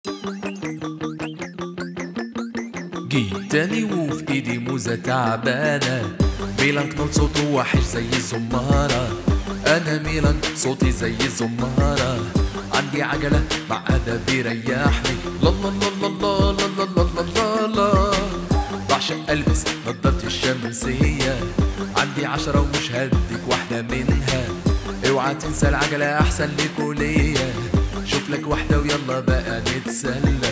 جيت تاني وفي ايدي موزة تعبانة ميلان كنول صوته وحش زي الزمارة انا ميلان صوتي زي الزمارة عندي عجلة معقدة بيريحني لا لا لا لا لا لا لا لا لا لا بعشق البس نضارتي الشمسية عندي عشرة ومش هديك واحدة منها اوعى تنسى العجلة احسن ليك وليا شوف لك واحدة ويلا بقى نتسلى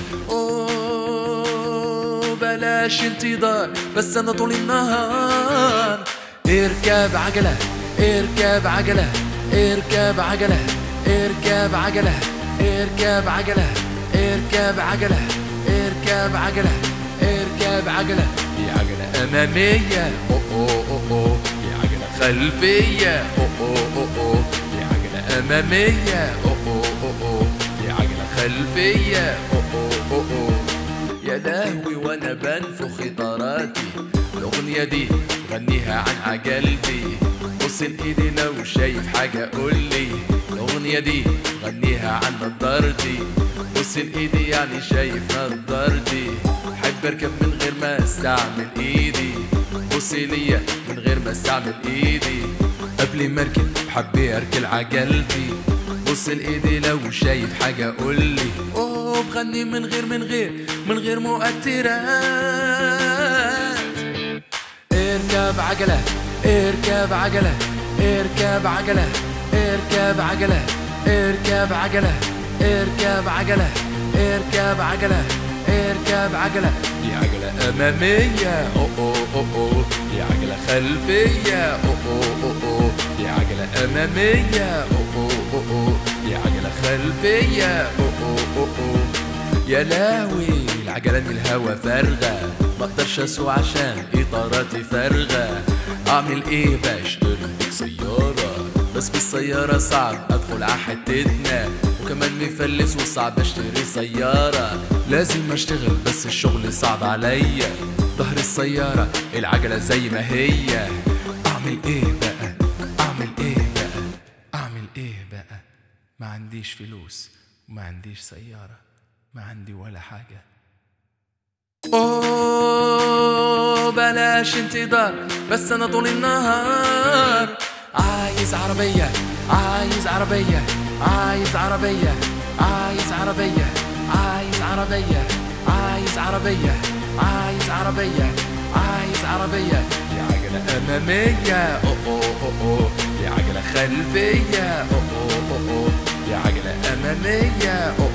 اوه بلاش انتظار بس انا طول النهار اركب عجلة اركب عجلة اركب عجلة اركب عجلة اركب عجلة اركب عجلة اركب عجلة اركب عجلة دي عجلة أمامية أوه أوه أوه أوه دي عجلة خلفية أوه أوه أوه أوه دي عجلة أمامية أوه أوه أوه أوه دي عجلة خلفية أوه أوه أوه أوه يا لهوي وأنا بنفخ إطاراتي الأغنية دي غنيها عن عجلتي بص لإيدي لو شايف حاجة قولي الأغنية دي غنيها عن نضارتي بص لإيدي يعني شايف نضارتي أحب أركب من غير ما أستعمل إيدي بص ليا من غير ما أستعمل إيدي قبل ما أركب حبي أركل عجلتي بص لإيدي لو شايف حاجة قولي أوه بغني من غير من غير من غير مؤثرات اركب عجلة اركب عجلة اركب عجلة اركب عجلة اركب عجلة اركب عجلة اركب عجلة اركب عجلة دي عجلة أمامية أوه أوه أوه أوه دي عجلة خلفية أوه أوه أوه أوه دي عجلة أمامية أوه أوه أوه أوه دي عجلة خلفية أوه أوه أوه أوه يا لاوي العجلة دي الهوا فارغة مقدرش اسوق عشان اطاراتي فارغة اعمل ايه بشتري بيك سيارة بس بالسيارة صعب ادخل على حتتنا وكمان مفلس وصعب اشتري سيارة لازم اشتغل بس الشغل صعب عليا ظهر السيارة العجلة زي ما هي اعمل ايه بقى اعمل ايه بقى اعمل ايه بقى ما عنديش فلوس وما عنديش سيارة ما عندي ولا حاجة اوه بلاش انتظار بس انا طول النهار عايز عربية عايز عربية عايز عربية عايز عربية عايز عربية عايز عربية عايز عربية عايز عربية دي عجلة أمامية أوه أوه أوه أوه دي عجلة خلفية أوه أوه أوه أوه دي عجلة أمامية أوه